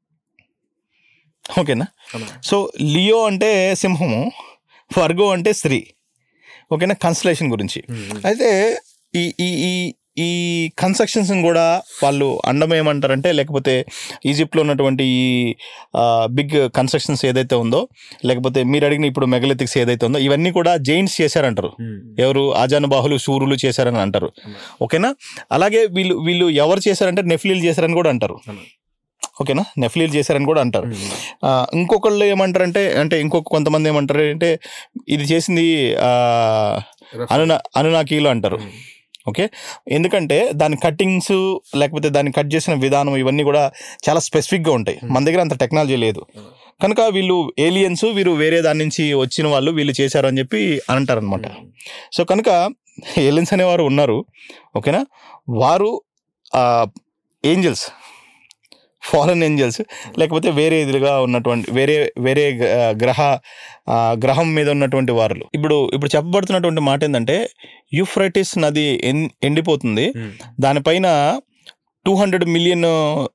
ఓకేనా అన్న. సో లియో అంటే సింహము వర్గో అంటే స్త్రీ ఓకేనా కన్స్టలేషన్ గురించి ఉమ్. అయితే ఈ ఈ ఈ ఈ కన్స్ట్రక్షన్స్ కూడా వాళ్ళు అండం ఏమంటారంటే లేకపోతే ఈజిప్ట్లో ఉన్నటువంటి ఈ బిగ్ కన్స్ట్రక్షన్స్ ఏదైతే ఉందో లేకపోతే మీరు అడిగిన ఇప్పుడు మెగలిథిక్స్ ఏదైతే ఉందో ఇవన్నీ కూడా జైంట్స్ చేశారంటారు ఎవరు ఆజానుబాహులు సూర్యులు చేశారని అంటారు ఓకేనా అలాగే వీళ్ళు వీళ్ళు ఎవరు చేశారంటే నెఫ్లీలు చేశారని కూడా అంటారు ఓకేనా నెఫ్లీలు చేశారని కూడా అంటారు ఆ, ఇంకొకళ్ళు ఏమంటారంటే అంటే ఇంకొక కొంతమంది ఏమంటారు అంటే ఇది చేసింది ఆ, అనునా అనునాకీలు అంటారు ఓకే ఎందుకంటే దాని కట్టింగ్స్ లేకపోతే దాన్ని కట్ చేసిన విధానం ఇవన్నీ కూడా చాలా స్పెసిఫిక్గా ఉంటాయి మన దగ్గర అంత టెక్నాలజీ లేదు కనుక వీళ్ళు ఏలియన్స్ వీరు వేరే దాని నుంచి వచ్చిన వాళ్ళు వీళ్ళు చేశారు అని చెప్పి అంటారు అనమాట సో కనుక ఏలియన్స్ అనేవారు ఉన్నారు ఓకేనా వారు ఏంజల్స్ ఫారెన్ ఏంజల్స్ లేకపోతే వేరే ఎదురుగా ఉన్నటువంటి వేరే వేరే గ- గ్రహ ఆ, గ్రహం మీద ఉన్నటువంటి వారు ఇప్పుడు ఇప్పుడు చెప్పబడుతున్నటువంటి మాట ఏంటంటే యూఫ్రైటిస్ నది ఎన్- ఎండిపోతుంది దానిపైన టూ హండ్రెడ్ మిలియన్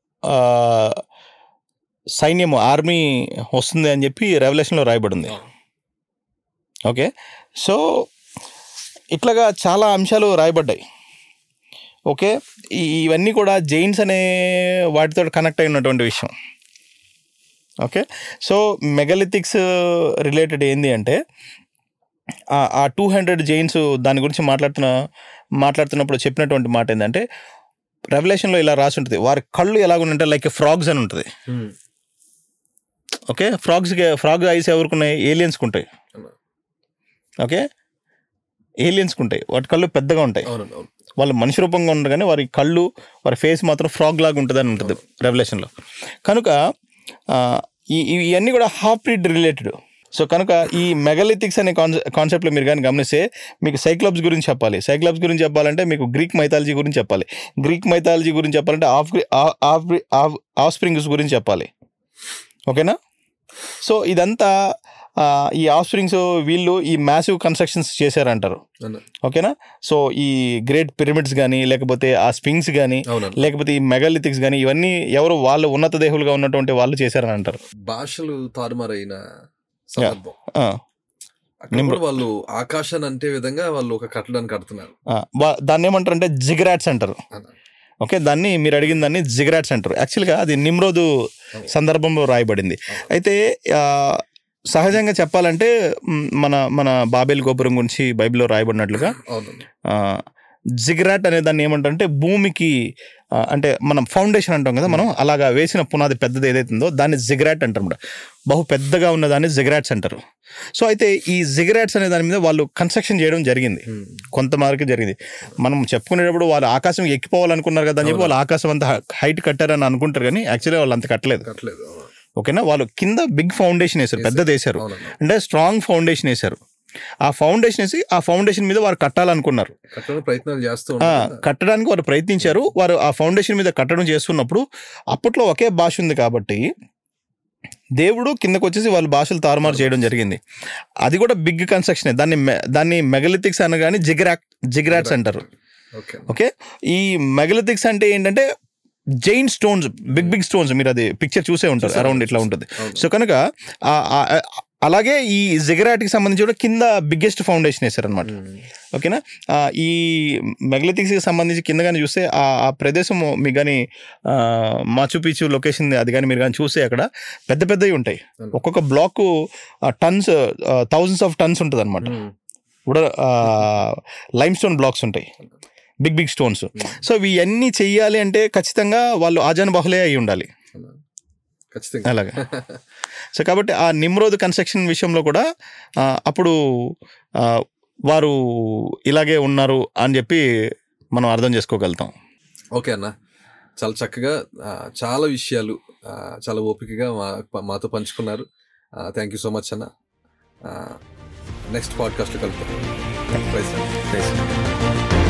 సైన్యం ఆర్మీ వస్తుంది అని చెప్పి రెవల్యూషన్లో రాయబడింది ఓకే సో ఇట్లాగా చాలా అంశాలు రాయబడ్డాయి ఓకే ఈ- ఇవన్నీ కూడా జైన్స్ అనే వాటితో కనెక్ట్ అయి ఉన్నటువంటి విషయం ఓకే సో మెగలిథిక్స్ రిలేటెడ్ ఏంది అంటే ఆ- ఆ టూ హండ్రెడ్ జైన్స్ దాని గురించి మాట్లాడుతున్న మాట్లాడుతున్నప్పుడు చెప్పినటువంటి మాట ఏంటంటే రెవల్యూషన్లో ఇలా రాసి ఉంటుంది వారి కళ్ళు ఎలాగుంటే లైక్ ఫ్రాగ్స్ అని ఉంటుంది ఓకే ఫ్రాగ్స్కి ఫ్రాగ్ ఐస్ ఎవరికి ఉన్నాయి ఏలియన్స్కి ఉంటాయి ఓకే ఏలియన్స్కి ఉంటాయి వాటి కళ్ళు పెద్దగా ఉంటాయి అవునండి అవును వాళ్ళు మనిషి రూపంగా ఉండరు కానీ వారి కళ్ళు వారి ఫేస్ మాత్రం ఫ్రాగ్ లాగా ఉంటుంది అని ఉంటుంది రెవల్యూషన్లో కనుక ఆ, ఈ ఇవి- ఇవన్నీ కూడా హాఫ్ బ్రీడ్ రిలేటెడ్ సో కనుక ఈ మెగలిథిక్స్ అనే కాన్సె కాన్సెప్ట్లో మీరు కానీ గమనిస్తే మీకు సైక్లాబ్స్ గురించి చెప్పాలి సైక్లాబ్స్ గురించి చెప్పాలంటే మీకు గ్రీక్ మైథాలజీ గురించి చెప్పాలి గ్రీక్ మైథాలజీ గురించి చెప్పాలంటే ఆఫ్ ఆఫ్ ఆఫ్ స్ప్రింగ్స్ గురించి చెప్పాలి ఓకేనా సో ఇదంతా ఆ, ఈ ఆఫ్ స్ప్రింగ్స్ వీళ్ళు ఈ మ్యాసివ్ కన్స్ట్రక్షన్స్ చేశారంటారు అన్న ఓకేనా సో ఈ గ్రేట్ పిరమిడ్స్ కానీ లేకపోతే ఆ స్పింగ్స్ కానీ అవునండి లేకపోతే ఈ మెగాలిథిక్స్ కానీ ఇవన్నీ ఎవరు వాళ్ళు ఉన్నత దేహులుగా ఉన్నటువంటి వాళ్ళు చేశారని అంటారు భాషలు తారుమారైన సందర్భం ఆ, అక్కడ నిమ్ర- కూడా వాళ్ళు ఆకాశాన్ని అంటే విధంగా వాళ్ళు ఒక కట్టడాన్ని కడుతున్నారు ఆ, వా- దాన్ని ఏమంటారు అంటే జిగరాట్స్ అంటారు అన్న. ఓకే దాన్ని మీరు అడిగిన దాన్ని జిగరాట్స్ అంటారు యాక్చువల్గా అది నిమ్రోదు సందర్భంలో రాయబడింది అయితే ఆ, సహజంగా చెప్పాలంటే మ్, మన మన బాబేల్ గోపురం గురించి బైబిల్లో రాయబడినట్లుగా అవునండి ఆ, జిగ్రాట్ అనే దాన్ని ఏమంటారంటే భూమికి ఆ, అంటే మనం ఫౌండేషన్ అంటాం కదా మనం అలాగా వేసిన పునాది పెద్దది ఏదైతే ఉందో దాన్ని జిగ్రాట్ అంటారు బహు పెద్దగా ఉన్న దాన్ని జిగ్రాట్స్ అంటారు సో అయితే ఈ జిగ్రాట్స్ అనే దాని మీద వాళ్ళు కన్స్ట్రక్షన్ చేయడం జరిగింది ఉమ్. కొంత మేరకు జరిగింది మనం చెప్పుకునేటప్పుడు వాళ్ళు ఆకాశం ఎక్కిపోవాలనుకున్నారు కదా అని చెప్పి వాళ్ళు ఆకాశం అంత హైట్ కట్టారని అనుకుంటారు కానీ యాక్చువల్లీ వాళ్ళు అంత కట్టలేదు కట్టలేదు అవును. ఓకేనా వాళ్ళు కింద బిగ్ ఫౌండేషన్ వేశారు పెద్దది వేశారు అవునండి అంటే స్ట్రాంగ్ ఫౌండేషన్ వేశారు ఆ ఫౌండేషన్ వేసి ఆ ఫౌండేషన్ మీద వారు కట్టాలనుకున్నారు కట్టడానికి ప్రయత్నాలు చేస్తూ ఆ, ఉంటారు కట్టడానికి వారు ప్రయత్నించారు వారు ఆ ఫౌండేషన్ మీద కట్టడం చేస్తున్నప్పుడు అప్పట్లో ఒకే భాష ఉంది కాబట్టి దేవుడు కిందకు వచ్చేసి వాళ్ళ భాషలు తారుమారు చేయడం జరిగింది అది కూడా బిగ్ కన్స్ట్రక్షన్ దాన్ని మె- దాన్ని మెగలిథిక్స్ అనగానే జిగ్రాక్ జిగ్రాట్స్ అంటారు ఓకే ఓకే ఈ మెగలిథిక్స్ అంటే ఏంటంటే giant stones big big stones మీరు అది పిక్చర్ చూసే ఉంటారు అరౌండ్ ఇట్లా ఉంటుంది అవును. సో కనుక ఆ- ఆ- ఆ- అలాగే ఈ జిగరాట్కి సంబంధించి కూడా కింద బిగ్గెస్ట్ ఫౌండేషన్ వేశారనమాట ఉమ్. ఓకేనా ఆ, ఈ మెగలిథిక్స్కి సంబంధించి కింద కానీ చూస్తే ఆ ఆ ప్రదేశం మీకు కానీ మాచుపీచు లొకేషన్ అది కానీ మీరు కానీ చూస్తే అక్కడ పెద్ద పెద్దవి ఉంటాయి అవును. ఒక్కొక్క block tons thousands of tons ఉంటుంది అనమాట ఉమ్. కూడా లైమ్ స్టోన్ బ్లాక్స్ ఉంటాయి బిగ్ బిగ్ స్టోన్స్ సో ఇవన్నీ చెయ్యాలి అంటే ఖచ్చితంగా వాళ్ళు ఆజాన్ బహులే అయి ఉండాలి అన్న. ఖచ్చితంగా అలాగా సో కాబట్టి ఆ నిమ్రోద్ కన్స్ట్రక్షన్ విషయంలో కూడా ఆ, అప్పుడు ఆ, వారు ఇలాగే ఉన్నారు అని చెప్పి మనం అర్థం చేసుకోగలుగుతాం ఓకే అన్న చాలా చక్కగా ఆ, చాలా విషయాలు ఆ, చాలా ఓపికగా మా మాతో పంచుకున్నారు థ్యాంక్ యూ సో మచ్ అన్న నెక్స్ట్ పాడ్కాస్ట్లో కలుపుతాం ప్రైస్ Praise.